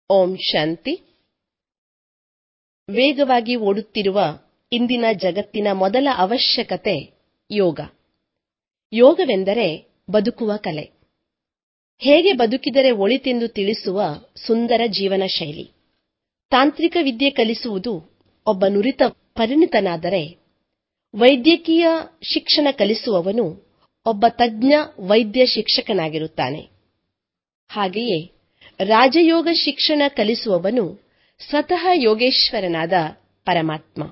ಓಂ ಶಾಂತಿ ವೇಗವಾಗಿ ಓಡುತ್ತಿರುವ ಇಂದಿನ ಜಗತ್ತಿನ ಮೊದಲ ಅವಶ್ಯಕತೆ ಯೋಗ ಯೋಗವೆಂದರೆ ಬದುಕುವ ಕಲೆ ಹೇಗೆ ಬದುಕಿದರೆ ಒಳಿತೆಂದು ತಿಳಿಸುವ ಸುಂದರ ಜೀವನ ಶೈಲಿ ತಾಂತ್ರಿಕ ವಿದ್ಯೆ ಕಲಿಸುವುದು ಒಬ್ಬ ನುರಿತ ಪರಿಣಿತನಾದರೆ ವೈದ್ಯಕೀಯ ಶಿಕ್ಷಣ ಕಲಿಸುವವನು ಒಬ್ಬ ತಜ್ಞ ವೈದ್ಯ ಶಿಕ್ಷಕನಾಗಿರುತ್ತಾನೆ ಹಾಗೆಯೇ ರಾಜಯೋಗ ಶಿಕ್ಷಣ ಕಲಿಸುವವನು ಸ್ವತಃ ಯೋಗೇಶ್ವರನಾದ ಪರಮಾತ್ಮ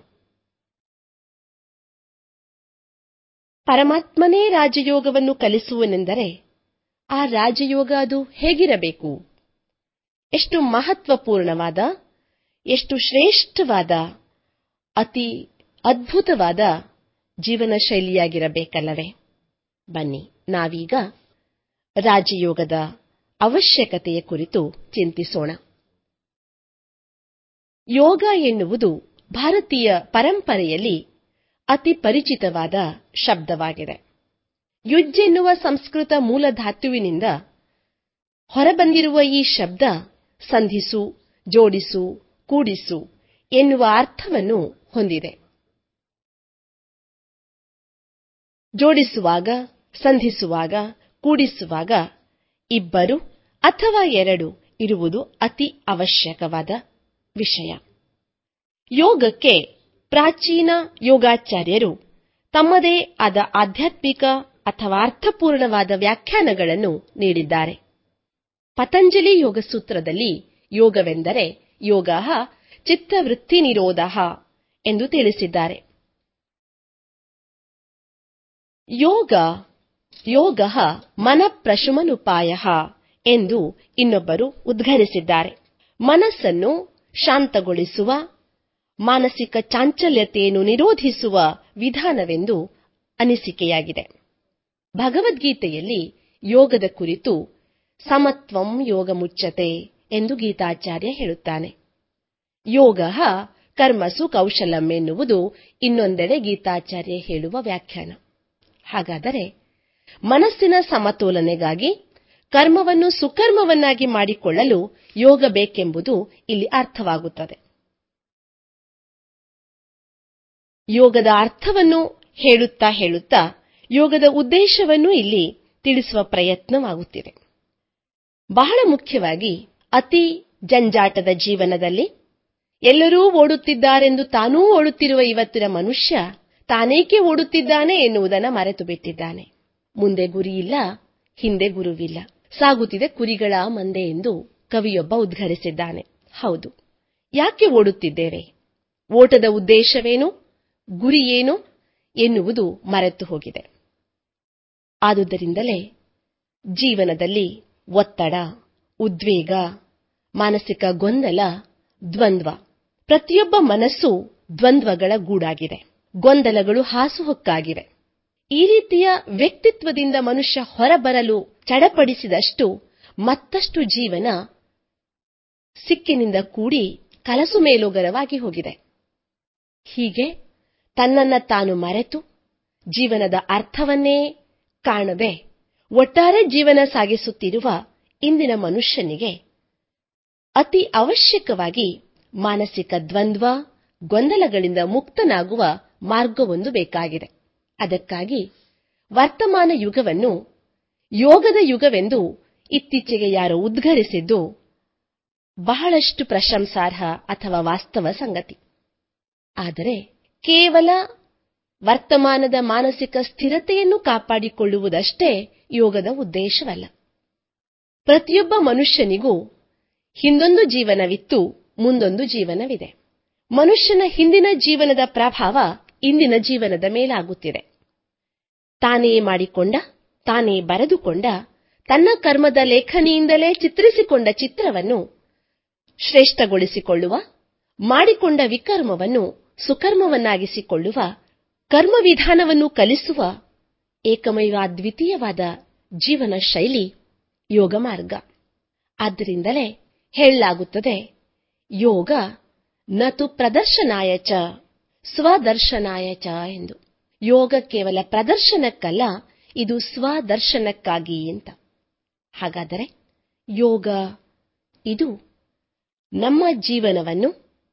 ಪರಮಾತ್ಮನೇ ರಾಜಯೋಗವನ್ನು ಕಲಿಸುವನೆಂದರೆ ಆ ರಾಜಯೋಗ ಅದು ಹೇಗಿರಬೇಕು ಎಷ್ಟು ಮಹತ್ವಪೂರ್ಣವಾದ ಎಷ್ಟು ಶ್ರೇಷ್ಠವಾದ ಅತಿ ಅದ್ಭುತವಾದ ಜೀವನ ಶೈಲಿಯಾಗಿರಬೇಕಲ್ಲವೇ ಬನ್ನಿ ನಾವೀಗ ರಾಜಯೋಗದ ಅವಶ್ಯಕತೆಯ ಕುರಿತು ಚಿಂತಿಸೋಣ ಯೋಗ ಎನ್ನುವುದು ಭಾರತೀಯ ಪರಂಪರೆಯಲ್ಲಿ ಅತಿ ಪರಿಚಿತವಾದ ಶಬ್ದವಾಗಿದೆ ಯುಜ್ ಎನ್ನುವ ಸಂಸ್ಕೃತ ಮೂಲಧಾತುವಿನಿಂದ ಹೊರಬಂದಿರುವ ಈ ಶಬ್ದ ಸಂಧಿಸು ಜೋಡಿಸು ಕೂಡಿಸು ಎನ್ನುವ ಅರ್ಥವನ್ನು ಹೊಂದಿದೆ ಜೋಡಿಸುವಾಗ ಸಂಧಿಸುವಾಗ ಕೂಡಿಸುವಾಗ ಇಬ್ಬರು ಅಥವಾ ಎರಡು ಇರುವುದು ಅತಿ ಅವಶ್ಯಕವಾದ ವಿಷಯ ಯೋಗಕ್ಕೆ ಪ್ರಾಚೀನ ಯೋಗಾಚಾರ್ಯರು ತಮ್ಮದೇ ಆದ ಆಧ್ಯಾತ್ಮಿಕ ಅಥವಾ ಅರ್ಥಪೂರ್ಣವಾದ ವ್ಯಾಖ್ಯಾನಗಳನ್ನು ನೀಡಿದ್ದಾರೆ ಪತಂಜಲಿ ಯೋಗಸೂತ್ರದಲ್ಲಿ ಯೋಗವೆಂದರೆ ಯೋಗ ಚಿತ್ತವೃತ್ತಿ ನಿರೋಧ ಎಂದು ತಿಳಿಸಿದ್ದಾರೆ ಯೋಗ ಯೋಗ ಮನಃಪ್ರಶಮನುಪಾಯ ಎಂದು ಇನ್ನೊಬ್ಬರು ಉದ್ಘರಿಸಿದ್ದಾರೆ ಮನಸ್ಸನ್ನು ಶಾಂತಗೊಳಿಸುವ ಮಾನಸಿಕ ಚಾಂಚಲ್ಯತೆಯನ್ನು ನಿರೋಧಿಸುವ ವಿಧಾನವೆಂದು ಅನಿಸಿಕೆಯಾಗಿದೆ ಭಗವದ್ಗೀತೆಯಲ್ಲಿ ಯೋಗದ ಕುರಿತು ಸಮತ್ವಂ ಯೋಗ ಮುಚ್ಚತೆ ಎಂದು ಗೀತಾಚಾರ್ಯ ಹೇಳುತ್ತಾನೆ ಯೋಗ ಕರ್ಮಸು ಕೌಶಲಂ ಎನ್ನುವುದು ಇನ್ನೊಂದೆಡೆ ಗೀತಾಚಾರ್ಯ ಹೇಳುವ ವ್ಯಾಖ್ಯಾನ ಹಾಗಾದರೆ ಮನಸ್ಸಿನ ಸಮತೋಲನೆಗಾಗಿ ಕರ್ಮವನ್ನು ಸುಕರ್ಮವನ್ನಾಗಿ ಮಾಡಿಕೊಳ್ಳಲು ಯೋಗ ಬೇಕೆಂಬುದು ಇಲ್ಲಿ ಅರ್ಥವಾಗುತ್ತದೆ ಯೋಗದ ಅರ್ಥವನ್ನು ಹೇಳುತ್ತಾ ಹೇಳುತ್ತಾ ಯೋಗದ ಉದ್ದೇಶವನ್ನು ಇಲ್ಲಿ ತಿಳಿಸುವ ಪ್ರಯತ್ನವಾಗುತ್ತಿದೆ ಬಹಳ ಮುಖ್ಯವಾಗಿ ಅತಿ ಜಂಜಾಟದ ಜೀವನದಲ್ಲಿ ಎಲ್ಲರೂ ಓಡುತ್ತಿದ್ದಾರೆಂದು ತಾನೂ ಓಡುತ್ತಿರುವ ಇವತ್ತಿನ ಮನುಷ್ಯ ತಾನೇಕೆ ಓಡುತ್ತಿದ್ದಾನೆ ಎನ್ನುವುದನ್ನು ಮರೆತು ಬಿಟ್ಟಿದ್ದಾನೆ ಮುಂದೆ ಗುರಿಯಿಲ್ಲ ಹಿಂದೆ ಗುರುವಿಲ್ಲ ಸಾಗುತ್ತಿದೆ ಕುರಿಗಳ ಮಂದೆ ಎಂದು ಕವಿಯೊಬ್ಬ ಉದ್ಘರಿಸಿದ್ದಾನೆ ಹೌದು ಯಾಕೆ ಓಡುತ್ತಿದ್ದೇವೆ ಓಟದ ಉದ್ದೇಶವೇನು ಗುರಿಯೇನು ಎನ್ನುವುದು ಮರೆತು ಹೋಗಿದೆ ಆದುದರಿಂದಲೇ ಜೀವನದಲ್ಲಿ ಒತ್ತಡ ಉದ್ವೇಗ ಮಾನಸಿಕ ಗೊಂದಲ ದ್ವಂದ್ವ ಪ್ರತಿಯೊಬ್ಬ ಮನಸ್ಸು ದ್ವಂದ್ವಗಳ ಗೂಡಾಗಿದೆ ಗೊಂದಲಗಳು ಹಾಸುಹೊಕ್ಕಾಗಿವೆ ಈ ರೀತಿಯ ವ್ಯಕ್ತಿತ್ವದಿಂದ ಮನುಷ್ಯ ಹೊರಬರಲು ಚಡಪಡಿಸಿದಷ್ಟು ಮತ್ತಷ್ಟು ಜೀವನ ಸಿಕ್ಕಿನಿಂದ ಕೂಡಿ ಕಲಸು ಮೇಲೋಗರವಾಗಿ ಹೋಗಿದೆ ಹೀಗೆ ತನ್ನನ್ನ ತಾನು ಮರೆತು ಜೀವನದ ಅರ್ಥವನ್ನೇ ಕಾಣದೆ ಒಟ್ಟಾರೆ ಜೀವನ ಸಾಗಿಸುತ್ತಿರುವ ಇಂದಿನ ಮನುಷ್ಯನಿಗೆ ಅತಿ ಅವಶ್ಯಕವಾಗಿ ಮಾನಸಿಕ ದ್ವಂದ್ವ ಗೊಂದಲಗಳಿಂದ ಮುಕ್ತನಾಗುವ ಮಾರ್ಗವೊಂದು ಬೇಕಾಗಿದೆ ಅದಕ್ಕಾಗಿ ವರ್ತಮಾನ ಯುಗವನ್ನು ಯೋಗದ ಯುಗವೆಂದು ಇತ್ತೀಚೆಗೆ ಯಾರೋ ಉದ್ಘರಿಸಿದ್ದು ಬಹಳಷ್ಟು ಪ್ರಶಂಸಾರ್ಹ ಅಥವಾ ವಾಸ್ತವ ಸಂಗತಿ ಆದರೆ ಕೇವಲ ವರ್ತಮಾನದ ಮಾನಸಿಕ ಸ್ಥಿರತೆಯನ್ನು ಕಾಪಾಡಿಕೊಳ್ಳುವುದಷ್ಟೇ ಯೋಗದ ಉದ್ದೇಶವಲ್ಲ ಪ್ರತಿಯೊಬ್ಬ ಮನುಷ್ಯನಿಗೂ ಹಿಂದೊಂದು ಜೀವನವಿತ್ತು ಮುಂದೊಂದು ಜೀವನವಿದೆ ಮನುಷ್ಯನ ಹಿಂದಿನ ಜೀವನದ ಪ್ರಭಾವ ಇಂದಿನ ಜೀವನದ ಮೇಲಾಗುತ್ತಿದೆ ತಾನೇ ಮಾಡಿಕೊಂಡ ತಾನೇ ಬರೆದುಕೊಂಡ ತನ್ನ ಕರ್ಮದ ಲೇಖನಿಯಿಂದಲೇ ಚಿತ್ರಿಸಿಕೊಂಡ ಚಿತ್ರವನ್ನು ಶ್ರೇಷ್ಠಗೊಳಿಸಿಕೊಳ್ಳುವ ಮಾಡಿಕೊಂಡ ವಿಕರ್ಮವನ್ನು ಸುಕರ್ಮವನ್ನಾಗಿಸಿಕೊಳ್ಳುವ ಕರ್ಮವಿಧಾನವನ್ನು ಕಲಿಸುವ ಏಕಮೈವಾದ್ವಿತೀಯವಾದ ಜೀವನ ಶೈಲಿ ಯೋಗ ಮಾರ್ಗ ಆದ್ದರಿಂದಲೇ ಹೇಳಲಾಗುತ್ತದೆ ಯೋಗ ನತು ಪ್ರದರ್ಶನಾಯ ಚ ಸ್ವದರ್ಶನಾಯ ಚ ಎಂದು ಯೋಗ ಕೇವಲ ಪ್ರದರ್ಶನಕ್ಕಲ್ಲ ಇದು ಸ್ವದರ್ಶನಕ್ಕಾಗಿ ಅಂತ ಹಾಗಾದರೆ ಯೋಗ ಇದು ನಮ್ಮ ಜೀವನವನ್ನು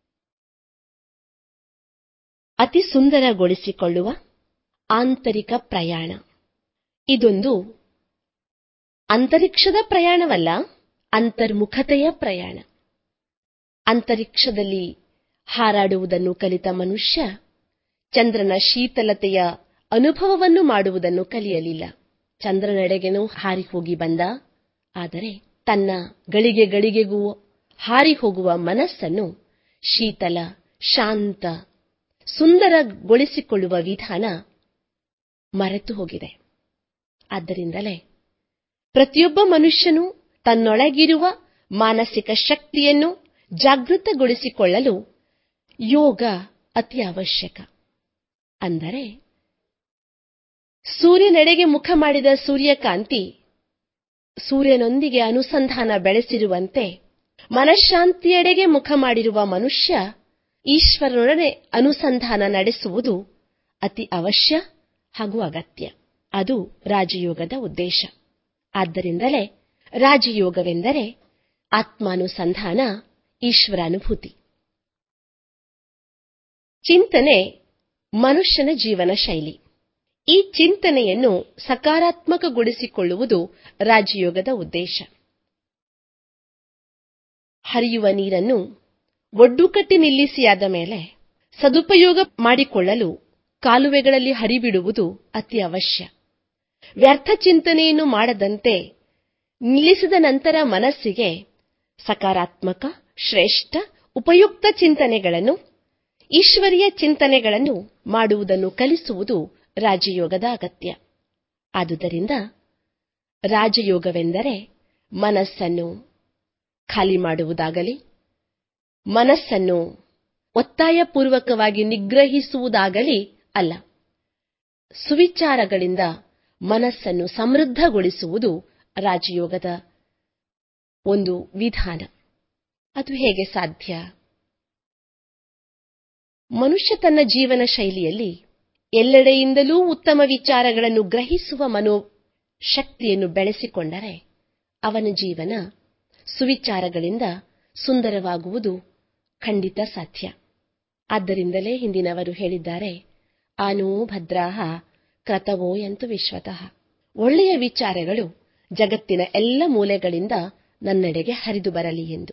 ಅತಿ ಸುಂದರಗೊಳಿಸಿಕೊಳ್ಳುವ ಆಂತರಿಕ ಪ್ರಯಾಣ ಇದೊಂದು ಅಂತರಿಕ್ಷದ ಪ್ರಯಾಣವಲ್ಲ ಅಂತರ್ಮುಖತೆಯ ಪ್ರಯಾಣ ಅಂತರಿಕ್ಷದಲ್ಲಿ ಹಾರಾಡುವುದನ್ನು ಕಲಿತ ಮನುಷ್ಯ ಚಂದ್ರನ ಶೀತಲತೆಯ ಅನುಭವವನ್ನು ಮಾಡುವುದನ್ನು ಕಲಿಯಲಿಲ್ಲ ಚಂದ್ರನೆಡೆಗೆನೂ ಹಾರಿ ಹೋಗಿ ಬಂದ ಆದರೆ ತನ್ನ ಗಳಿಗೆ ಗಳಿಗೆಗೂ ಹಾರಿ ಹೋಗುವ ಮನಸ್ಸನ್ನು ಶೀತಲ ಶಾಂತ ಸುಂದರಗೊಳಿಸಿಕೊಳ್ಳುವ ವಿಧಾನ ಮರೆತು ಹೋಗಿದೆ ಆದ್ದರಿಂದಲೇ ಪ್ರತಿಯೊಬ್ಬ ಮನುಷ್ಯನೂ ತನ್ನೊಳಗಿರುವ ಮಾನಸಿಕ ಶಕ್ತಿಯನ್ನು ಜಾಗೃತಗೊಳಿಸಿಕೊಳ್ಳಲು ಯೋಗ ಅತಿ ಅವಶ್ಯಕ ಅಂದರೆ ಸೂರ್ಯನೆಡೆಗೆ ಮುಖ ಮಾಡಿದ ಸೂರ್ಯಕಾಂತಿ ಸೂರ್ಯನೊಂದಿಗೆ ಅನುಸಂಧಾನ ಬೆಳೆಸಿರುವಂತೆ ಮನಃಶಾಂತಿಯೆಡೆಗೆ ಮುಖ ಮಾಡಿರುವ ಮನುಷ್ಯ ಈಶ್ವರನೊಡನೆ ಅನುಸಂಧಾನ ನಡೆಸುವುದು ಅತಿ ಅವಶ್ಯ ಹಾಗೂ ಅಗತ್ಯ ಅದು ರಾಜಯೋಗದ ಉದ್ದೇಶ ಆದ್ದರಿಂದಲೇ ರಾಜಯೋಗವೆಂದರೆ ಆತ್ಮಾನುಸಂಧಾನ ಈಶ್ವರಾನುಭೂತಿ ಚಿಂತನೆ ಮನುಷ್ಯನ ಜೀವನ ಶೈಲಿ ಈ ಚಿಂತನೆಯನ್ನು ಸಕಾರಾತ್ಮಕಗೊಳಿಸಿಕೊಳ್ಳುವುದು ರಾಜಯೋಗದ ಉದ್ದೇಶ ಹರಿಯುವ ನೀರನ್ನು ಒಡ್ಡುಕಟ್ಟಿ ನಿಲ್ಲಿಸಿಯಾದ ಮೇಲೆ ಸದುಪಯೋಗ ಮಾಡಿಕೊಳ್ಳಲು ಕಾಲುವೆಗಳಲ್ಲಿ ಹರಿಬಿಡುವುದು ಅತಿ ಅವಶ್ಯ ವ್ಯರ್ಥ ಚಿಂತನೆಯನ್ನು ಮಾಡದಂತೆ ನಿಲ್ಲಿಸಿದ ನಂತರ ಮನಸ್ಸಿಗೆ ಸಕಾರಾತ್ಮಕ ಶ್ರೇಷ್ಠ ಉಪಯುಕ್ತ ಚಿಂತನೆಗಳನ್ನು ಈಶ್ವರೀಯ ಚಿಂತನೆಗಳನ್ನು ಮಾಡುವುದನ್ನು ಕಲಿಸುವುದು ರಾಜಯೋಗದ ಅಗತ್ಯ ಆದುದರಿಂದ ರಾಜಯೋಗವೆಂದರೆ ಮನಸ್ಸನ್ನು ಖಾಲಿ ಮಾಡುವುದಾಗಲಿ ಮನಸ್ಸನ್ನು ಒತ್ತಾಯಪೂರ್ವಕವಾಗಿ ನಿಗ್ರಹಿಸುವುದಾಗಲಿ ಅಲ್ಲ ಸುವಿಚಾರಗಳಿಂದ ಮನಸ್ಸನ್ನು ಸಮೃದ್ಧಗೊಳಿಸುವುದು ರಾಜಯೋಗದ ಒಂದು ವಿಧಾನ ಅದು ಹೇಗೆ ಸಾಧ್ಯ ಮನುಷ್ಯ ತನ್ನ ಜೀವನ ಶೈಲಿಯಲ್ಲಿ ಎಲ್ಲೆಡೆಯಿಂದಲೂ ಉತ್ತಮ ವಿಚಾರಗಳನ್ನು ಗ್ರಹಿಸುವ ಮನೋಶಕ್ತಿಯನ್ನು ಬೆಳೆಸಿಕೊಂಡರೆ ಅವನ ಜೀವನ ಸುವಿಚಾರಗಳಿಂದ ಸುಂದರವಾಗುವುದು ಖಂಡಿತ ಸಾಧ್ಯ ಆದ್ದರಿಂದಲೇ ಹಿಂದಿನವರು ಹೇಳಿದ್ದಾರೆ ಆನೋ ಭದ್ರಾಹ ಕ್ರತವೋ ಎಂತು ವಿಶ್ವತಃ ಒಳ್ಳೆಯ ವಿಚಾರಗಳು ಜಗತ್ತಿನ ಎಲ್ಲ ಮೂಲೆಗಳಿಂದ ನನ್ನೆಡೆಗೆ ಹರಿದು ಬರಲಿ ಎಂದು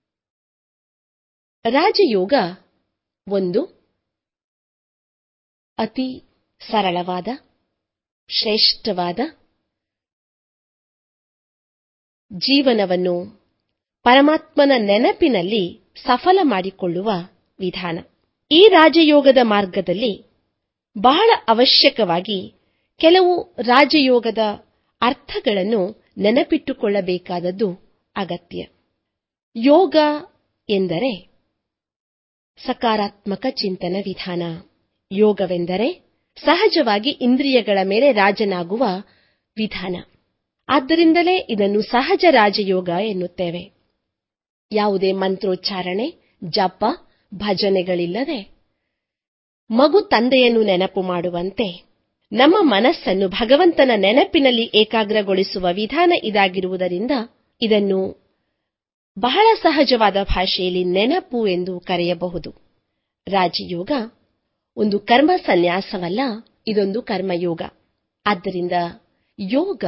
ರಾಜಯೋಗ ಒಂದು ಅತಿ ಸರಳವಾದ ಶ್ರೇಷ್ಠವಾದ ಜೀವನವನ್ನು ಪರಮಾತ್ಮನ ನೆನಪಿನಲ್ಲಿ ಸಫಲ ಮಾಡಿಕೊಳ್ಳುವ ವಿಧಾನ ಈ ರಾಜಯೋಗದ ಮಾರ್ಗದಲ್ಲಿ ಬಹಳ ಅವಶ್ಯಕವಾಗಿ ಕೆಲವು ರಾಜಯೋಗದ ಅರ್ಥಗಳನ್ನು ನೆನಪಿಟ್ಟುಕೊಳ್ಳಬೇಕಾದದ್ದು ಅಗತ್ಯ ಯೋಗ ಎಂದರೆ ಸಕಾರಾತ್ಮಕ ಚಿಂತನ ವಿಧಾನ ಯೋಗವೆಂದರೆ ಸಹಜವಾಗಿ ಇಂದ್ರಿಯಗಳ ಮೇಲೆ ರಾಜನಾಗುವ ವಿಧಾನ ಆದ್ದರಿಂದಲೇ ಇದನ್ನು ಸಹಜ ರಾಜಯೋಗ ಎನ್ನುತ್ತೇವೆ ಯಾವುದೇ ಮಂತ್ರೋಚ್ಚಾರಣೆ ಜಪ ಭಜನೆಗಳಿಲ್ಲದೆ ಮಗು ತಂದೆಯನ್ನು ನೆನಪು ಮಾಡುವಂತೆ ನಮ್ಮ ಮನಸ್ಸನ್ನು ಭಗವಂತನ ನೆನಪಿನಲ್ಲಿ ಏಕಾಗ್ರಗೊಳಿಸುವ ವಿಧಾನ ಇದಾಗಿರುವುದರಿಂದ ಇದನ್ನು ಬಹಳ ಸಹಜವಾದ ಭಾಷೆಯಲ್ಲಿ ನೆನಪು ಎಂದು ಕರೆಯಬಹುದು ರಾಜಯೋಗ ಒಂದು ಕರ್ಮ ಸನ್ಯಾಸವಲ್ಲ ಇದೊಂದು ಕರ್ಮಯೋಗ ಆದ್ದರಿಂದ ಯೋಗ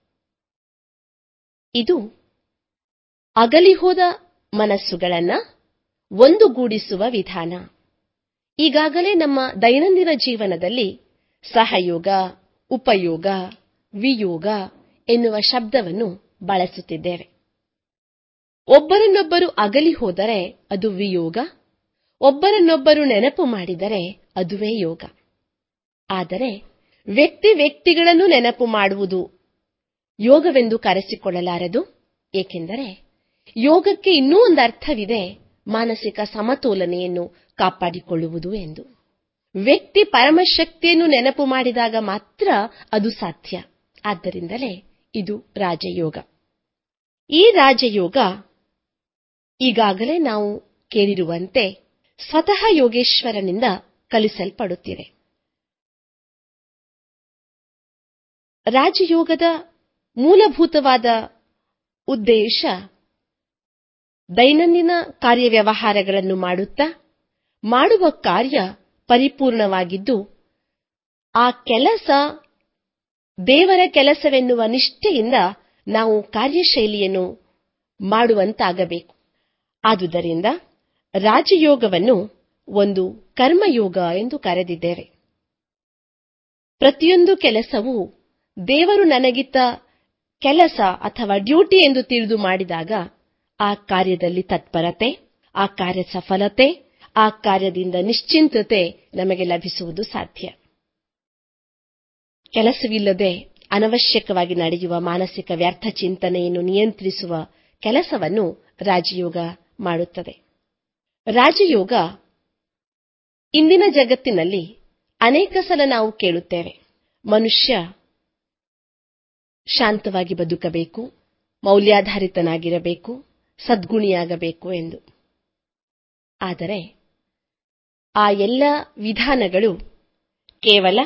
ಇದು ಅಗಲಿಹೋದ ಮನಸ್ಸುಗಳನ್ನು ಒಂದುಗೂಡಿಸುವ ವಿಧಾನ ಈಗಾಗಲೇ ನಮ್ಮ ದೈನಂದಿನ ಜೀವನದಲ್ಲಿ ಸಹಯೋಗ ಉಪಯೋಗ ವಿಯೋಗ ಎನ್ನುವ ಶಬ್ದವನ್ನು ಬಳಸುತ್ತಿದ್ದೇವೆ ಒಬ್ಬರನ್ನೊಬ್ಬರು ಅಗಲಿ ಹೋದರೆ ಅದು ವಿಯೋಗ ಒಬ್ಬರನ್ನೊಬ್ಬರು ನೆನಪು ಮಾಡಿದರೆ ಅದುವೇ ಯೋಗ ಆದರೆ ವ್ಯಕ್ತಿ ವ್ಯಕ್ತಿಗಳನ್ನು ನೆನಪು ಮಾಡುವುದು ಯೋಗವೆಂದು ಕರೆಸಿಕೊಳ್ಳಲಾರದು ಏಕೆಂದರೆ ಯೋಗಕ್ಕೆ ಇನ್ನೂ ಒಂದು ಅರ್ಥವಿದೆ ಮಾನಸಿಕ ಸಮತೋಲನೆಯನ್ನು ಕಾಪಾಡಿಕೊಳ್ಳುವುದು ಎಂದು ವ್ಯಕ್ತಿ ಪರಮಶಕ್ತಿಯನ್ನು ನೆನಪು ಮಾಡಿದಾಗ ಮಾತ್ರ ಅದು ಸಾಧ್ಯ ಆದ್ದರಿಂದಲೇ ಇದು ರಾಜಯೋಗ ಈ ರಾಜಯೋಗ ಈಗಾಗಲೇ ನಾವು ಕೇಳಿರುವಂತೆ ಸ್ವತಃ ಯೋಗೇಶ್ವರನಿಂದ ಕಲಿಸಲ್ಪಡುತ್ತಿದೆ ರಾಜಯೋಗದ ಮೂಲಭೂತವಾದ ಉದ್ದೇಶ ದೈನಂದಿನ ಕಾರ್ಯವ್ಯವಹಾರಗಳನ್ನು ಮಾಡುತ್ತಾ ಮಾಡುವ ಕಾರ್ಯ ಪರಿಪೂರ್ಣವಾಗಿದ್ದು ಆ ಕೆಲಸ ದೇವರ ಕೆಲಸವೆನ್ನುವ ನಿಷ್ಠೆಯಿಂದ ನಾವು ಕಾರ್ಯಶೈಲಿಯನ್ನು ಮಾಡುವಂತಾಗಬೇಕು ಆದುದರಿಂದ ರಾಜಯೋಗವನ್ನು ಒಂದು ಕರ್ಮಯೋಗ ಎಂದು ಕರೆದಿದ್ದೇವೆ ಪ್ರತಿಯೊಂದು ಕೆಲಸವೂ ದೇವರು ನನಗಿತ್ತ ಕೆಲಸ ಅಥವಾ ಡ್ಯೂಟಿ ಎಂದು ತಿಳಿದು ಮಾಡಿದಾಗ ಆ ಕಾರ್ಯದಲ್ಲಿ ತತ್ಪರತೆ ಆ ಕಾರ್ಯ ಸಫಲತೆ ಆ ಕಾರ್ಯದಿಂದ ನಿಶ್ಚಿಂತತೆ ನಮಗೆ ಲಭಿಸುವುದು ಸಾಧ್ಯ ಕೆಲಸವಿಲ್ಲದೆ ಅನವಶ್ಯಕವಾಗಿ ನಡೆಯುವ ಮಾನಸಿಕ ವ್ಯರ್ಥ ಚಿಂತನೆಯನ್ನು ನಿಯಂತ್ರಿಸುವ ಕೆಲಸವನ್ನು ರಾಜಯೋಗ ಮಾಡುತ್ತದೆ ರಾಜಯೋಗ ಇಂದಿನ ಜಗತ್ತಿನಲ್ಲಿ ಅನೇಕ ಸಲ ನಾವು ಕೇಳುತ್ತೇವೆ ಮನುಷ್ಯ ಶಾಂತವಾಗಿ ಬದುಕಬೇಕು ಮೌಲ್ಯಾಧಾರಿತನಾಗಿರಬೇಕು ಸದ್ಗುಣಿಯಾಗಬೇಕು ಎಂದು ಆದರೆ ಆ ಎಲ್ಲ ವಿಧಾನಗಳು ಕೇವಲ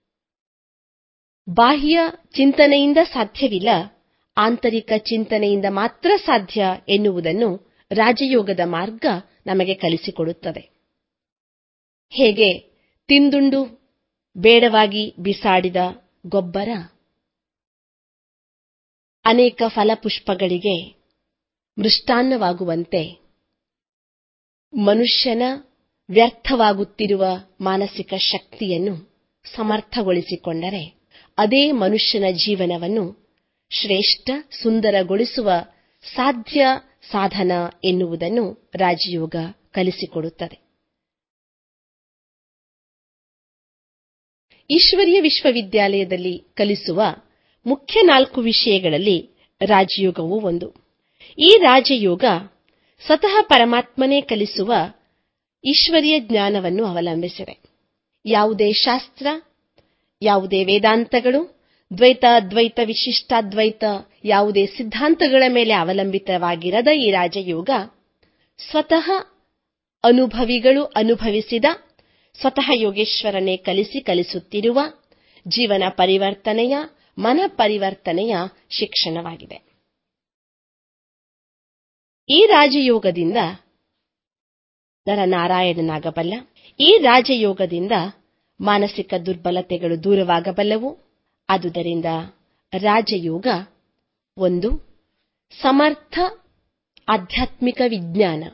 ಬಾಹ್ಯ ಚಿಂತನೆಯಿಂದ ಸಾಧ್ಯವಿಲ್ಲ ಆಂತರಿಕ ಚಿಂತನೆಯಿಂದ ಮಾತ್ರ ಸಾಧ್ಯ ಎನ್ನುವುದನ್ನು ರಾಜಯೋಗದ ಮಾರ್ಗ ನಮಗೆ ಕಲಿಸಿಕೊಡುತ್ತದೆ ಹೇಗೆ ತಿಂದುಂಡು ಬೇಡವಾಗಿ ಬಿಸಾಡಿದ ಗೊಬ್ಬರ ಅನೇಕ ಫಲಪುಷ್ಪಗಳಿಗೆ ಮೃಷ್ಟಾನ್ನವಾಗುವಂತೆ ಮನುಷ್ಯನ ವ್ಯರ್ಥವಾಗುತ್ತಿರುವ ಮಾನಸಿಕ ಶಕ್ತಿಯನ್ನು ಸಮರ್ಥಗೊಳಿಸಿಕೊಂಡರೆ ಅದೇ ಮನುಷ್ಯನ ಜೀವನವನ್ನು ಶ್ರೇಷ್ಠ ಸುಂದರಗೊಳಿಸುವ ಸಾಧ್ಯ ಸಾಧನ ಎನ್ನುವುದನ್ನು ರಾಜಯೋಗ ಕಲಿಸಿಕೊಡುತ್ತದೆ ಈಶ್ವರೀಯ ವಿಶ್ವವಿದ್ಯಾಲಯದಲ್ಲಿ ಕಲಿಸುವ ಮುಖ್ಯ ನಾಲ್ಕು ವಿಷಯಗಳಲ್ಲಿ ರಾಜಯೋಗವೂ ಒಂದು ಈ ರಾಜಯೋಗ ಸ್ವತಃ ಪರಮಾತ್ಮನೇ ಕಲಿಸುವ ಈಶ್ವರೀಯ ಜ್ಞಾನವನ್ನು ಅವಲಂಬಿಸಿದೆ ಯಾವುದೇ ಶಾಸ್ತ್ರ ಯಾವುದೇ ವೇದಾಂತಗಳು ದ್ವೈತ ದ್ವೈತ ವಿಶಿಷ್ಟಾದ್ವೈತ ಯಾವುದೇ ಸಿದ್ಧಾಂತಗಳ ಮೇಲೆ ಅವಲಂಬಿತವಾಗಿರದ ಈ ರಾಜಯೋಗ ಸ್ವತಃ ಅನುಭವಿಗಳು ಅನುಭವಿಸಿದ ಸ್ವತಃ ಯೋಗೇಶ್ವರನೇ ಕಲಿಸಿ ಕಲಿಸುತ್ತಿರುವ ಜೀವನ ಪರಿವರ್ತನೆಯ ಮನ ಪರಿವರ್ತನೆಯ ಶಿಕ್ಷಣವಾಗಿದೆ ಈ ರಾಜಯೋಗದಿಂದ ನರನಾರಾಯಣನಾಗಬಲ್ಲ ಈ ರಾಜಯೋಗದಿಂದ ಮಾನಸಿಕ ದುರ್ಬಲತೆಗಳು ದೂರವಾಗಬಲ್ಲವು ಆದುದರಿಂದ ರಾಜಯೋಗ ಒಂದು ಸಮರ್ಥ ಆಧ್ಯಾತ್ಮಿಕ ವಿಜ್ಞಾನ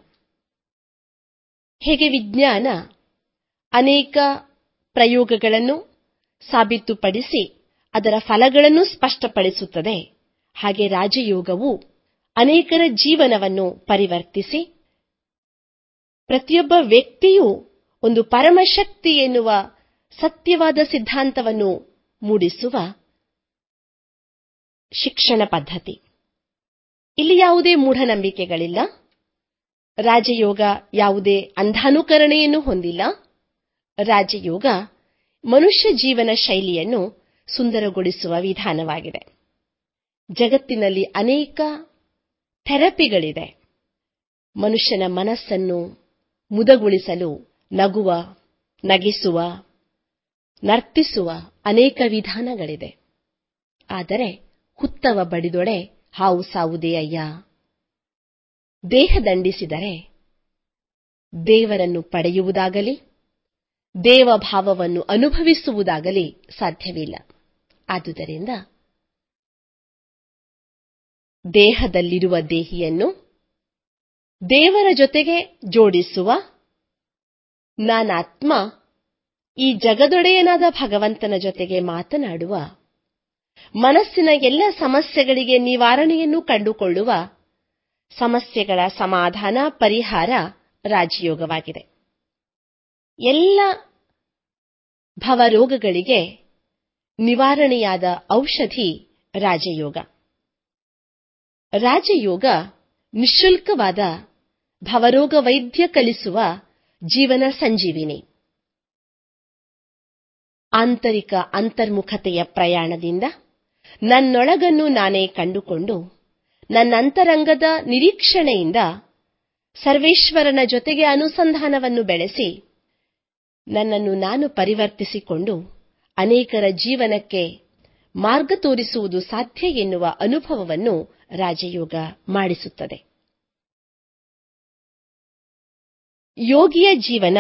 ಹೇಗೆ ವಿಜ್ಞಾನ ಅನೇಕ ಪ್ರಯೋಗಗಳನ್ನು ಸಾಬೀತುಪಡಿಸಿ ಅದರ ಫಲಗಳನ್ನು ಸ್ಪಷ್ಟಪಡಿಸುತ್ತದೆ ಹಾಗೆ ರಾಜಯೋಗವು ಅನೇಕರ ಜೀವನವನ್ನು ಪರಿವರ್ತಿಸಿ ಪ್ರತಿಯೊಬ್ಬ ವ್ಯಕ್ತಿಯೂ ಒಂದು ಪರಮಶಕ್ತಿ ಎನ್ನುವ ಸತ್ಯವಾದ ಸಿದ್ಧಾಂತವನ್ನು ಮೂಡಿಸುವ ಶಿಕ್ಷಣ ಪದ್ಧತಿ ಇಲ್ಲಿ ಯಾವುದೇ ಮೂಢನಂಬಿಕೆಗಳಿಲ್ಲ ರಾಜಯೋಗ ಯಾವುದೇ ಅಂಧಾನುಕರಣೆಯನ್ನು ಹೊಂದಿಲ್ಲ ರಾಜಯೋಗ ಮನುಷ್ಯ ಜೀವನ ಶೈಲಿಯನ್ನು ಸುಂದರಗೊಳಿಸುವ ವಿಧಾನವಾಗಿದೆ ಜಗತ್ತಿನಲ್ಲಿ ಅನೇಕ ಥೆರಪಿಗಳಿದೆ ಮನುಷ್ಯನ ಮನಸ್ಸನ್ನು ಮುದಗೊಳಿಸಲು ನಗುವ ನಗಿಸುವ ನರ್ತಿಸುವ ಅನೇಕ ವಿಧಾನಗಳಿದೆ ಆದರೆ ಹುತ್ತವ ಬಡಿದೊಡೆ ಹಾವು ಸಾವುದೇ ಅಯ್ಯ ದೇಹ ದಂಡಿಸಿದರೆ ದೇವರನ್ನು ಪಡೆಯುವುದಾಗಲಿ ದೇವಭಾವವನ್ನು ಅನುಭವಿಸುವುದಾಗಲಿ ಸಾಧ್ಯವಿಲ್ಲ ಆದುದರಿಂದ ದೇಹದಲ್ಲಿರುವ ದೇಹಿಯನ್ನು ದೇವರ ಜೊತೆಗೆ ಜೋಡಿಸುವ ನಾನಾತ್ಮ ಈ ಜಗದೊಡೆಯನಾದ ಭಗವಂತನ ಜೊತೆಗೆ ಮಾತನಾಡುವ ಮನಸ್ಸಿನ ಎಲ್ಲ ಸಮಸ್ಯೆಗಳಿಗೆ ನಿವಾರಣೆಯನ್ನು ಕಂಡುಕೊಳ್ಳುವ ಸಮಸ್ಯೆಗಳ ಸಮಾಧಾನ ಪರಿಹಾರ ರಾಜಯೋಗವಾಗಿದೆ ಎಲ್ಲ ಭವರೋಗಗಳಿಗೆ ನಿವಾರಣೆಯಾದ ಔಷಧಿ ರಾಜಯೋಗ ರಾಜಯೋಗ ನಿಶುಲ್ಕವಾದ ಭವರೋಗ ವೈದ್ಯ ಕಲಿಸುವ ಜೀವನ ಸಂಜೀವಿನಿ ಆಂತರಿಕ ಅಂತರ್ಮುಖತೆಯ ಪ್ರಯಾಣದಿಂದ ನನ್ನೊಳಗನ್ನು ನಾನೇ ಕಂಡುಕೊಂಡು ನನ್ನಂತರಂಗದ ನಿರೀಕ್ಷಣೆಯಿಂದ ಸರ್ವೇಶ್ವರನ ಜೊತೆಗೆ ಅನುಸಂಧಾನವನ್ನು ಬೆಳೆಸಿ ನನ್ನನ್ನು ನಾನು ಪರಿವರ್ತಿಸಿಕೊಂಡು ಅನೇಕರ ಜೀವನಕ್ಕೆ ಮಾರ್ಗ ತೋರಿಸುವುದು ಸಾಧ್ಯ ಎನ್ನುವ ಅನುಭವವನ್ನು ರಾಜಯೋಗ ಮಾಡಿಸುತ್ತದೆ ಯೋಗಿಯ ಜೀವನ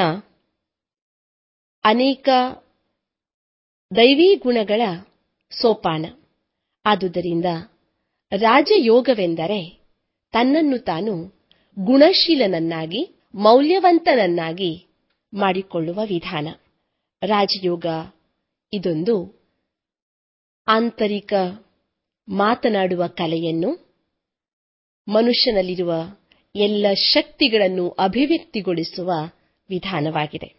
ಅನೇಕ ದೈವೀ ಗುಣಗಳ ಸೋಪಾನ ಆದುದರಿಂದ ರಾಜಯೋಗವೆಂದರೆ ತನ್ನನ್ನು ತಾನು ಗುಣಶೀಲನನ್ನಾಗಿ ಮೌಲ್ಯವಂತನನ್ನಾಗಿ ಮಾಡಿಕೊಳ್ಳುವ ವಿಧಾನ ರಾಜಯೋಗ ಇದೊಂದು ಆಂತರಿಕ ಮಾತನಾಡುವ ಕಲೆಯನ್ನು ಮನುಷ್ಯನಲ್ಲಿರುವ ಎಲ್ಲ ಶಕ್ತಿಗಳನ್ನು ಅಭಿವ್ಯಕ್ತಿಗೊಳಿಸುವ ವಿಧಾನವಾಗಿದೆ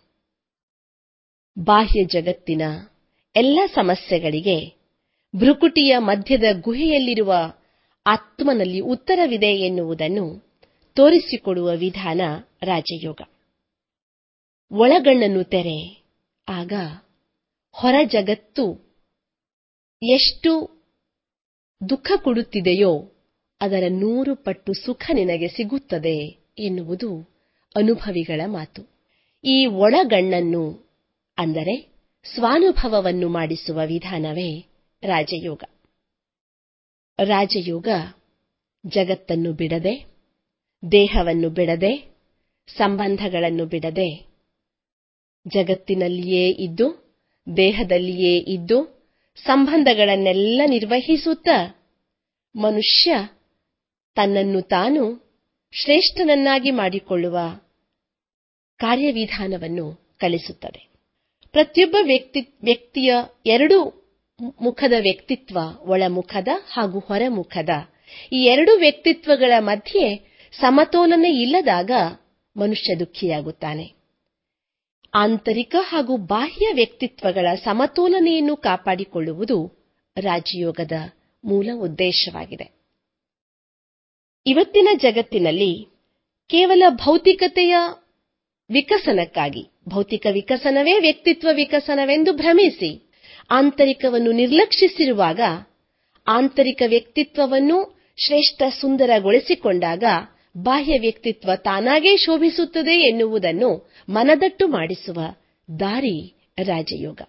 ಬಾಹ್ಯ ಜಗತ್ತಿನ ಎಲ್ಲ ಸಮಸ್ಯೆಗಳಿಗೆ ಭ್ರುಕುಟಿಯ ಮಧ್ಯದ ಗುಹೆಯಲ್ಲಿರುವ ಆತ್ಮನಲ್ಲಿ ಉತ್ತರವಿದೆ ಎನ್ನುವುದನ್ನು ತೋರಿಸಿಕೊಡುವ ವಿಧಾನ ರಾಜಯೋಗ ಒಳಗಣ್ಣನ್ನು ತೆರೆ ಆಗ ಹೊರ ಜಗತ್ತು ಎಷ್ಟು ದುಃಖ ಕೊಡುತ್ತಿದೆಯೋ ಅದರ ನೂರು ಪಟ್ಟು ಸುಖ ನಿನಗೆ ಸಿಗುತ್ತದೆ ಎನ್ನುವುದು ಅನುಭವಿಗಳ ಮಾತು ಈ ಒಳಗಣ್ಣನ್ನು ಅಂದರೆ ಸ್ವಾನುಭವವನ್ನು ಮಾಡಿಸುವ ವಿಧಾನವೇ ರಾಜಯೋಗ ರಾಜಯೋಗ ಜಗತ್ತನ್ನು ಬಿಡದೆ ದೇಹವನ್ನು ಬಿಡದೆ ಸಂಬಂಧಗಳನ್ನು ಬಿಡದೆ ಜಗತ್ತಿನಲ್ಲಿಯೇ ಇದ್ದು ದೇಹದಲ್ಲಿಯೇ ಇದ್ದು ಸಂಬಂಧಗಳನ್ನೆಲ್ಲ ನಿರ್ವಹಿಸುತ್ತಾ ಮನುಷ್ಯ ತನ್ನನ್ನು ತಾನು ಶ್ರೇಷ್ಠನನ್ನಾಗಿ ಮಾಡಿಕೊಳ್ಳುವ ಕಾರ್ಯವಿಧಾನವನ್ನು ಕಲಿಸುತ್ತದೆ ಪ್ರತಿಯೊಬ್ಬ ವ್ಯಕ್ತಿ ವ್ಯಕ್ತಿಯ ಎರಡು ಮುಖದ ವ್ಯಕ್ತಿತ್ವ ಒಳಮುಖದ ಹಾಗೂ ಹೊರಮುಖದ ಈ ಎರಡು ವ್ಯಕ್ತಿತ್ವಗಳ ಮಧ್ಯೆ ಸಮತೋಲನ ಇಲ್ಲದಾಗ ಮನುಷ್ಯ ದುಃಖಿಯಾಗುತ್ತಾನೆ ಆಂತರಿಕ ಹಾಗೂ ಬಾಹ್ಯ ವ್ಯಕ್ತಿತ್ವಗಳ ಸಮತೋಲನೆಯನ್ನು ಕಾಪಾಡಿಕೊಳ್ಳುವುದು ರಾಜಯೋಗದ ಮೂಲ ಉದ್ದೇಶವಾಗಿದೆ ಇವತ್ತಿನ ಜಗತ್ತಿನಲ್ಲಿ ಕೇವಲ ಭೌತಿಕತೆಯ ವಿಕಸನಕ್ಕಾಗಿ ಭೌತಿಕ ವಿಕಸನವೇ ವ್ಯಕ್ತಿತ್ವ ವಿಕಸನವೆಂದು ಭ್ರಮಿಸಿ ಆಂತರಿಕವನ್ನು ನಿರ್ಲಕ್ಷಿಸಿರುವಾಗ ಆಂತರಿಕ ವ್ಯಕ್ತಿತ್ವವನ್ನು ಶ್ರೇಷ್ಠ ಸುಂದರಗೊಳಿಸಿಕೊಂಡಾಗ ಬಾಹ್ಯ ವ್ಯಕ್ತಿತ್ವ ತಾನಾಗೇ ಶೋಭಿಸುತ್ತದೆ ಎನ್ನುವುದನ್ನು ಮನದಟ್ಟು ಮಾಡಿಸುವ ದಾರಿ ರಾಜಯೋಗ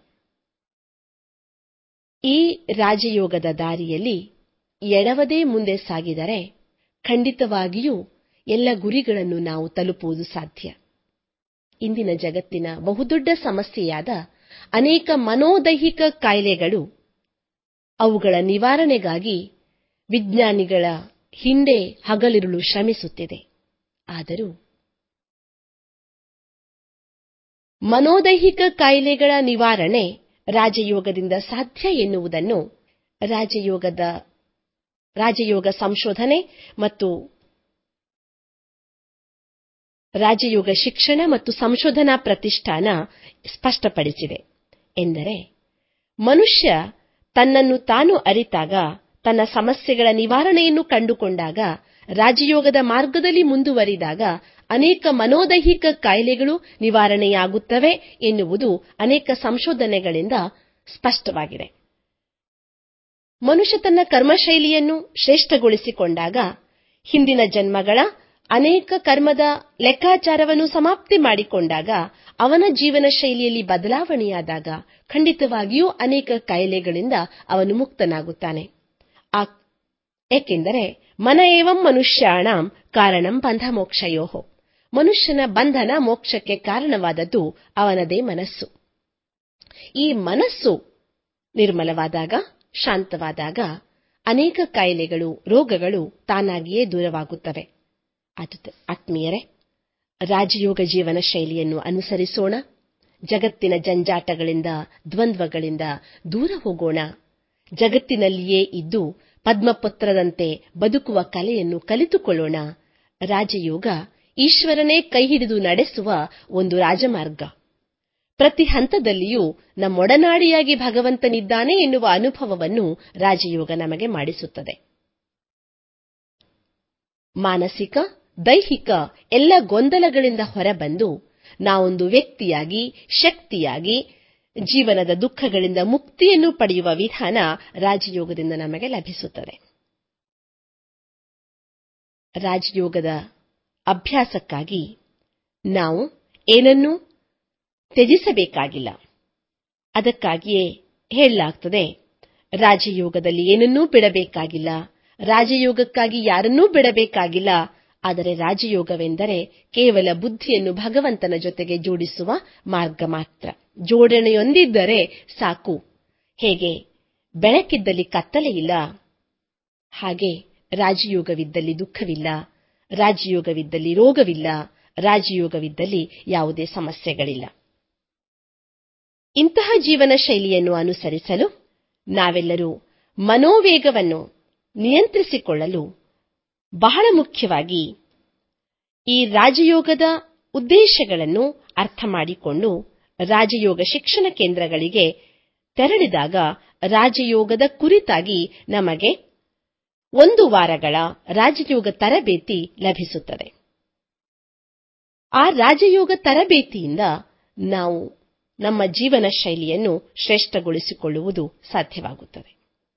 ಈ ರಾಜಯೋಗದ ದಾರಿಯಲ್ಲಿ ಎಡವದೇ ಮುಂದೆ ಸಾಗಿದರೆ ಖಂಡಿತವಾಗಿಯೂ ಎಲ್ಲ ಗುರಿಗಳನ್ನು ನಾವು ತಲುಪುವುದು ಸಾಧ್ಯ ಇಂದಿನ ಜಗತ್ತಿನ ಬಹುದೊಡ್ಡ ಸಮಸ್ಯೆಯಾದ ಅನೇಕ ಮನೋದೈಹಿಕ ಕಾಯಿಲೆಗಳು ಅವುಗಳ ನಿವಾರಣೆಗಾಗಿ ವಿಜ್ಞಾನಿಗಳ ಹಿಂದೆ ಹಗಲಿರುಳು ಶ್ರಮಿಸುತ್ತಿದೆ ಆದರೂ ಮನೋದೈಹಿಕ ಕಾಯಿಲೆಗಳ ನಿವಾರಣೆ ರಾಜಯೋಗದಿಂದ ಸಾಧ್ಯ ಎನ್ನುವುದನ್ನು ರಾಜಯೋಗದ ರಾಜಯೋಗ ಸಂಶೋಧನೆ ಮತ್ತು ರಾಜಯೋಗ ಶಿಕ್ಷಣ ಮತ್ತು ಸಂಶೋಧನಾ ಪ್ರತಿಷ್ಠಾನ ಸ್ಪಷ್ಟಪಡಿಸಿದೆ ಎಂದರೆ ಮನುಷ್ಯ ತನ್ನನ್ನು ತಾನು ಅರಿತಾಗ ತನ್ನ ಸಮಸ್ಯೆಗಳ ನಿವಾರಣೆಯನ್ನು ಕಂಡುಕೊಂಡಾಗ ರಾಜಯೋಗದ ಮಾರ್ಗದಲ್ಲಿ ಮುಂದುವರಿದಾಗ ಅನೇಕ ಮನೋದೈಹಿಕ ಕಾಯಿಲೆಗಳು ನಿವಾರಣೆಯಾಗುತ್ತವೆ ಎನ್ನುವುದು ಅನೇಕ ಸಂಶೋಧನೆಗಳಿಂದ ಸ್ಪಷ್ಟವಾಗಿದೆ ಮನುಷ್ಯ ತನ್ನ ಕರ್ಮಶೈಲಿಯನ್ನು ಶ್ರೇಷ್ಠಗೊಳಿಸಿಕೊಂಡಾಗ ಹಿಂದಿನ ಜನ್ಮಗಳ ಅನೇಕ ಕರ್ಮದ ಲೆಕ್ಕಾಚಾರವನ್ನು ಸಮಾಪ್ತಿ ಮಾಡಿಕೊಂಡಾಗ ಅವನ ಜೀವನ ಶೈಲಿಯಲ್ಲಿ ಬದಲಾವಣೆಯಾದಾಗ ಖಂಡಿತವಾಗಿಯೂ ಅನೇಕ ಕಾಯಿಲೆಗಳಿಂದ ಅವನು ಮುಕ್ತನಾಗುತ್ತಾನೆ ಏಕೆಂದರೆ ಮನ ಏವಂ ಮನುಷ್ಯಾಣಂ ಕಾರಣಂ ಬಂಧ ಮೋಕ್ಷಯೋಹೋ ಮನುಷ್ಯನ ಬಂಧನ ಮೋಕ್ಷಕ್ಕೆ ಕಾರಣವಾದದ್ದು ಅವನದೇ ಮನಸ್ಸು ಈ ಮನಸ್ಸು ನಿರ್ಮಲವಾದಾಗ ಶಾಂತವಾದಾಗ ಅನೇಕ ಕಾಯಿಲೆಗಳು ರೋಗಗಳು ತಾನಾಗಿಯೇ ದೂರವಾಗುತ್ತವೆ ಆತ್ಮೀಯರೇ ರಾಜಯೋಗ ಜೀವನ ಶೈಲಿಯನ್ನು ಅನುಸರಿಸೋಣ ಜಗತ್ತಿನ ಜಂಜಾಟಗಳಿಂದ ದ್ವಂದ್ವಗಳಿಂದ ದೂರ ಹೋಗೋಣ ಜಗತ್ತಿನಲ್ಲಿಯೇ ಇದ್ದು ಪದ್ಮಪತ್ರದಂತೆ ಬದುಕುವ ಕಲೆಯನ್ನು ಕಲಿತುಕೊಳ್ಳೋಣ ರಾಜಯೋಗ ಈಶ್ವರನೇ ಕೈಹಿಡಿದು ನಡೆಸುವ ಒಂದು ರಾಜಮಾರ್ಗ ಪ್ರತಿ ಹಂತದಲ್ಲಿಯೂ ನಮ್ಮೊಡನಾಡಿಯಾಗಿ ಭಗವಂತನಿದ್ದಾನೆ ಎನ್ನುವ ಅನುಭವವನ್ನು ರಾಜಯೋಗ ನಮಗೆ ಮಾಡಿಸುತ್ತದೆ ಮಾನಸಿಕ ದೈಹಿಕ ಎಲ್ಲ ಗೊಂದಲಗಳಿಂದ ಹೊರಬಂದು ನಾವೊಂದು ವ್ಯಕ್ತಿಯಾಗಿ ಶಕ್ತಿಯಾಗಿ ಜೀವನದ ದುಃಖಗಳಿಂದ ಮುಕ್ತಿಯನ್ನು ಪಡೆಯುವ ವಿಧಾನ ರಾಜಯೋಗದಿಂದ ನಮಗೆ ಲಭಿಸುತ್ತದೆ ರಾಜಯೋಗದ ಅಭ್ಯಾಸಕ್ಕಾಗಿ ನಾವು ಏನನ್ನೂ ತ್ಯಜಿಸಬೇಕಾಗಿಲ್ಲ ಅದಕ್ಕಾಗಿಯೇ ಹೇಳಲಾಗ್ತದೆ ರಾಜಯೋಗದಲ್ಲಿ ಏನನ್ನೂ ಬಿಡಬೇಕಾಗಿಲ್ಲ ರಾಜಯೋಗಕ್ಕಾಗಿ ಯಾರನ್ನೂ ಬಿಡಬೇಕಾಗಿಲ್ಲ ಆದರೆ ರಾಜಯೋಗವೆಂದರೆ ಕೇವಲ ಬುದ್ಧಿಯನ್ನು ಭಗವಂತನ ಜೊತೆಗೆ ಜೋಡಿಸುವ ಮಾರ್ಗ ಮಾತ್ರ ಜೋಡಣೆಯೊಂದಿದ್ದರೆ ಸಾಕು ಹೇಗೆ ಬೆಳಕಿದ್ದಲ್ಲಿ ಕತ್ತಲೆ ಇಲ್ಲ ಹಾಗೆ ರಾಜಯೋಗವಿದ್ದಲ್ಲಿ ದುಃಖವಿಲ್ಲ ರಾಜಯೋಗವಿದ್ದಲ್ಲಿ ರೋಗವಿಲ್ಲ ರಾಜಯೋಗವಿದ್ದಲ್ಲಿ ಯಾವುದೇ ಸಮಸ್ಯೆಗಳಿಲ್ಲ ಇಂತಹ ಜೀವನ ಶೈಲಿಯನ್ನು ಅನುಸರಿಸಲು ನಾವೆಲ್ಲರೂ ಮನೋವೇಗವನ್ನು ನಿಯಂತ್ರಿಸಿಕೊಳ್ಳಲು ಬಹಳ ಮುಖ್ಯವಾಗಿ ಈ ರಾಜಯೋಗದ ಉದ್ದೇಶಗಳನ್ನು ಅರ್ಥ ಮಾಡಿಕೊಂಡು ರಾಜಯೋಗ ಶಿಕ್ಷಣ ಕೇಂದ್ರಗಳಿಗೆ ತೆರಳಿದಾಗ ರಾಜಯೋಗದ ಕುರಿತಾಗಿ ನಮಗೆ ಒಂದು ವಾರಗಳ ರಾಜಯೋಗ ತರಬೇತಿ ಲಭಿಸುತ್ತದೆ ಆ ರಾಜಯೋಗ ತರಬೇತಿಯಿಂದ ನಾವು ನಮ್ಮ ಜೀವನ ಶೈಲಿಯನ್ನು ಶ್ರೇಷ್ಠಗೊಳಿಸಿಕೊಳ್ಳುವುದು ಸಾಧ್ಯವಾಗುತ್ತದೆ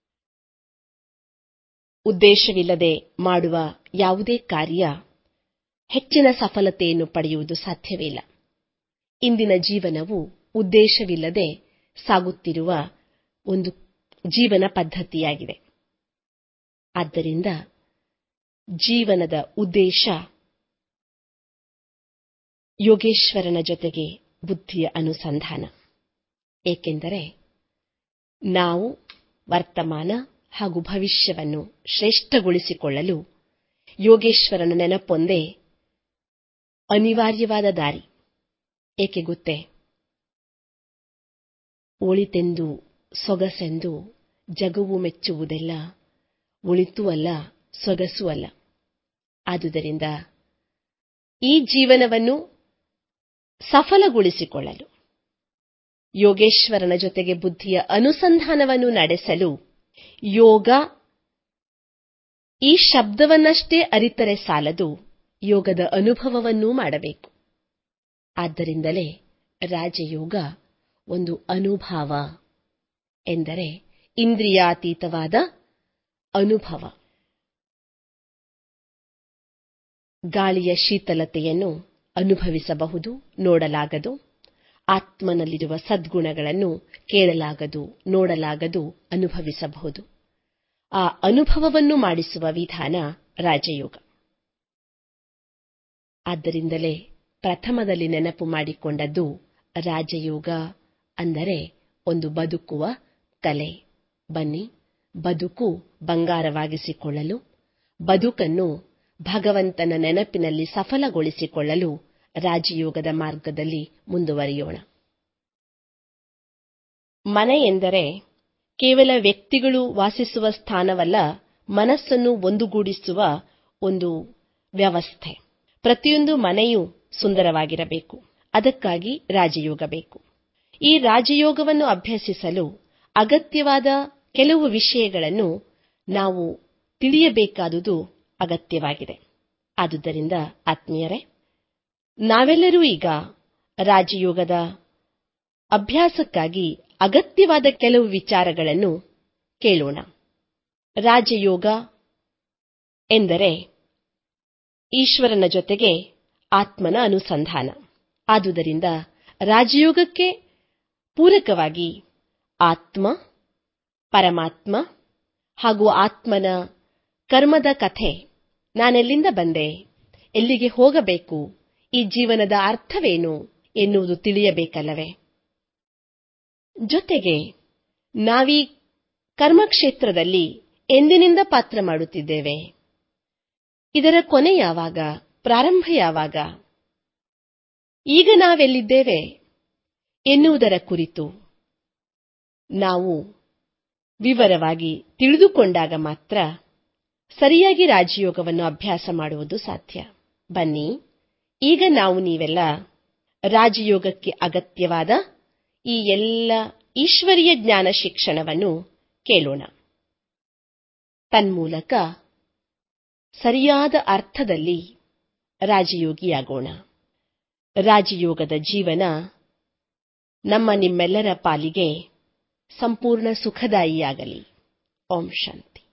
ಉದ್ದೇಶವಿಲ್ಲದೆ ಮಾಡುವ ಯಾವುದೇ ಕಾರ್ಯ ಹೆಚ್ಚಿನ ಸಫಲತೆಯನ್ನು ಪಡೆಯುವುದು ಸಾಧ್ಯವಿಲ್ಲ ಇಂದಿನ ಜೀವನವು ಉದ್ದೇಶವಿಲ್ಲದೆ ಸಾಗುತ್ತಿರುವ ಒಂದು ಜೀವನ ಪದ್ಧತಿಯಾಗಿದೆ ಆದ್ದರಿಂದ ಜೀವನದ ಉದ್ದೇಶ ಯೋಗೇಶ್ವರನ ಜೊತೆಗೆ ಬುದ್ಧಿಯ ಅನುಸಂಧಾನ ಏಕೆಂದರೆ ನಾವು ವರ್ತಮಾನ ಹಾಗೂ ಭವಿಷ್ಯವನ್ನು ಶ್ರೇಷ್ಠಗೊಳಿಸಿಕೊಳ್ಳಲು ಯೋಗೇಶ್ವರನ ನೆನಪೊಂದೇ ಅನಿವಾರ್ಯವಾದ ದಾರಿ ಏಕೆ ಗೊತ್ತೇ ಒಳಿತೆಂದು ಸೊಗಸೆಂದು ಜಗವು ಮೆಚ್ಚುವುದೆಲ್ಲ ಒಳಿತೂ ಅಲ್ಲ ಸೊಗಸೂ ಅಲ್ಲ ಆದುದರಿಂದ ಈ ಜೀವನವನ್ನು ಸಫಲಗೊಳಿಸಿಕೊಳ್ಳಲು ಯೋಗೇಶ್ವರನ ಜೊತೆಗೆ ಬುದ್ಧಿಯ ಅನುಸಂಧಾನವನ್ನು ನಡೆಸಲು ಯೋಗ ಈ ಶಬ್ದವನ್ನಷ್ಟೇ ಅರಿತರೆ ಸಾಲದು ಯೋಗದ ಅನುಭವವನ್ನೂ ಮಾಡಬೇಕು ಆದ್ದರಿಂದಲೇ ರಾಜಯೋಗ ಒಂದು ಅನುಭವ ಎಂದರೆ ಇಂದ್ರಿಯಾತೀತವಾದ ಅನುಭವ ಗಾಳಿಯ ಶೀತಲತೆಯನ್ನು ಅನುಭವಿಸಬಹುದು ನೋಡಲಾಗದು ಆತ್ಮನಲ್ಲಿರುವ ಸದ್ಗುಣಗಳನ್ನು ಕೇಳಲಾಗದು ನೋಡಲಾಗದು ಅನುಭವಿಸಬಹುದು ಆ ಅನುಭವವನ್ನು ಮಾಡಿಸುವ ವಿಧಾನ ರಾಜಯೋಗ ಆದ್ದರಿಂದಲೇ ಪ್ರಥಮದಲ್ಲಿ ನೆನಪು ಮಾಡಿಕೊಂಡದ್ದು ರಾಜಯೋಗ ಅಂದರೆ ಒಂದು ಬದುಕುವ ಕಲೆ ಬನ್ನಿ ಬದುಕು ಬಂಗಾರವಾಗಿಸಿಕೊಳ್ಳಲು ಬದುಕನ್ನು ಭಗವಂತನ ನೆನಪಿನಲ್ಲಿ ಸಫಲಗೊಳಿಸಿಕೊಳ್ಳಲು ರಾಜಯೋಗದ ಮಾರ್ಗದಲ್ಲಿ ಮುಂದುವರಿಯೋಣ ಮನೆ ಎಂದರೆ ಕೇವಲ ವ್ಯಕ್ತಿಗಳು ವಾಸಿಸುವ ಸ್ಥಾನವಲ್ಲ ಮನಸ್ಸನ್ನು ಒಂದುಗೂಡಿಸುವ ಒಂದು ವ್ಯವಸ್ಥೆ ಪ್ರತಿಯೊಂದು ಮನೆಯೂ ಸುಂದರವಾಗಿರಬೇಕು ಅದಕ್ಕಾಗಿ ರಾಜಯೋಗ ಬೇಕು ಈ ರಾಜಯೋಗವನ್ನು ಅಭ್ಯಸಿಸಲು ಅಗತ್ಯವಾದ ಕೆಲವು ವಿಷಯಗಳನ್ನು ನಾವು ತಿಳಿಯಬೇಕಾದುದು ಅಗತ್ಯವಾಗಿದೆ ಆದುದರಿಂದ ಆತ್ಮೀಯರೇ ನಾವೆಲ್ಲರೂ ಈಗ ರಾಜಯೋಗದ ಅಭ್ಯಾಸಕ್ಕಾಗಿ ಅಗತ್ಯವಾದ ಕೆಲವು ವಿಚಾರಗಳನ್ನು ಕೇಳೋಣ ರಾಜಯೋಗ ಎಂದರೆ ಈಶ್ವರನ ಜೊತೆಗೆ ಆತ್ಮನ ಅನುಸಂಧಾನ ಆದುದರಿಂದ ರಾಜಯೋಗಕ್ಕೆ ಪೂರಕವಾಗಿ ಆತ್ಮ ಪರಮಾತ್ಮ ಹಾಗೂ ಆತ್ಮನ ಕರ್ಮದ ಕಥೆ ನಾನೆಲ್ಲಿಂದ ಬಂದೆ ಎಲ್ಲಿಗೆ ಹೋಗಬೇಕು ಈ ಜೀವನದ ಅರ್ಥವೇನು ಎನ್ನುವುದು ತಿಳಿಯಬೇಕಲ್ಲವೇ ಜೊತೆಗೆ ನಾವೀ ಕರ್ಮಕ್ಷೇತ್ರದಲ್ಲಿ ಎಂದಿನಿಂದ ಪಾತ್ರ ಮಾಡುತ್ತಿದ್ದೇವೆ ಇದರ ಕೊನೆ ಯಾವಾಗ ಪ್ರಾರಂಭ ಯಾವಾಗ ಈಗ ನಾವೆಲ್ಲಿದ್ದೇವೆ ಎನ್ನುವುದರ ಕುರಿತು ನಾವು ವಿವರವಾಗಿ ತಿಳಿದುಕೊಂಡಾಗ ಮಾತ್ರ ಸರಿಯಾಗಿ ರಾಜಯೋಗವನ್ನು ಅಭ್ಯಾಸ ಮಾಡುವುದು ಸಾಧ್ಯ ಬನ್ನಿ ಈಗ ನಾವು ನೀವೆಲ್ಲ ರಾಜಯೋಗಕ್ಕೆ ಅಗತ್ಯವಾದ ಈ ಎಲ್ಲ ಈಶ್ವರೀಯ ಜ್ಞಾನ ಶಿಕ್ಷಣವನ್ನು ಕೇಳೋಣ ತನ್ಮೂಲಕ ಸರಿಯಾದ ಅರ್ಥದಲ್ಲಿ ರಾಜಯೋಗಿಯಾಗೋಣ ರಾಜಯೋಗದ ಜೀವನ ನಮ್ಮ ನಿಮ್ಮೆಲ್ಲರ ಪಾಲಿಗೆ ಸಂಪೂರ್ಣ ಸುಖದಾಯಿಯಾಗಲಿ ಓಂ ಶಾಂತಿ